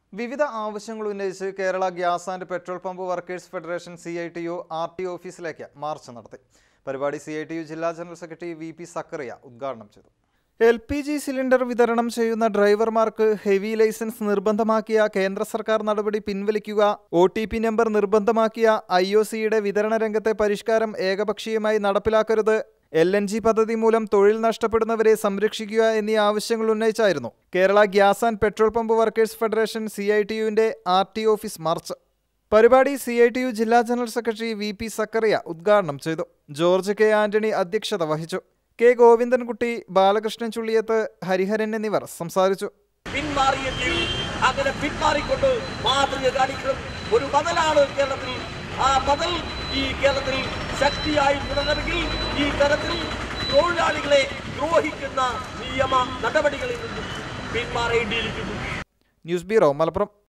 വിവിധ ആവശ്യങ്ങൾ ഉന്നയിച്ച് Kerala gas and petrol pump workers federation C I T U R T ഓഫീസിലേക്ക് മാർച്ച് നടത്തി പരിപാടി സി ഐ ടി യു ജില്ലാ general secretary V P Zakariya ഉദ്ഘാടനം ചെയ്തു എൽ പി ജി സിലിണ്ടർ വിതരണം ചെയ്യുന്ന ഡ്രൈവർമാർക്ക് ഹെവി ലൈസൻസ് നിർബന്ധമാക്കിയ കേന്ദ്ര സർക്കാർ നടപടി പിൻവലിക്കുക ഒ ടി പി നമ്പർ നിർബന്ധമാക്കിയ ഐ ഒ സിയുടെ വിതരണ രംഗത്തെ പരിഷ്കാരം ഏകപക്ഷീയമായി നടപ്പിലാക്കരുത് എൽ എൻ ജി പദ്ധതി മൂലം തൊഴിൽ നഷ്ടപ്പെടുന്നവരെ സംരക്ഷിക്കുക എന്നീ ആവശ്യങ്ങൾ ഉന്നയിച്ചായിരുന്നു Kerala gas and petrol pump workers federation C I T യുവിന്റെ ആർ ടി ഓഫീസ് മാർച്ച് പരിപാടി സി ഐ ടി യു ജില്ലാ general secretary V P Zakariya ഉദ്ഘാടനം ചെയ്തു ജോർജ് കെ ആന്റണി അധ്യക്ഷത വഹിച്ചു കെ ഗോവിന്ദൻകുട്ടി ബാലകൃഷ്ണൻ ചുള്ളിയത്ത് ഹരിഹരൻ എന്നിവർ സംസാരിച്ചു പിന്മാറിയെങ്കിൽ അങ്ങനെ പിന്മാറിക്കൊണ്ട് മാതൃക കാണിക്കണം ഒരു ബദലാണ് കേരളത്തിൽ ആ ബദൽ ഈ കേരളത്തിൽ ശക്തിയായി തുടരണമെങ്കിൽ ഈ തരത്തിൽ തൊഴിലാളികളെ ദ്രോഹിക്കുന്ന നിയമ നടപടികളിൽ നിന്നും പിന്മാറേണ്ടിയിരിക്കുന്നു ന്യൂസ് ബ്യൂറോ മലപ്പുറം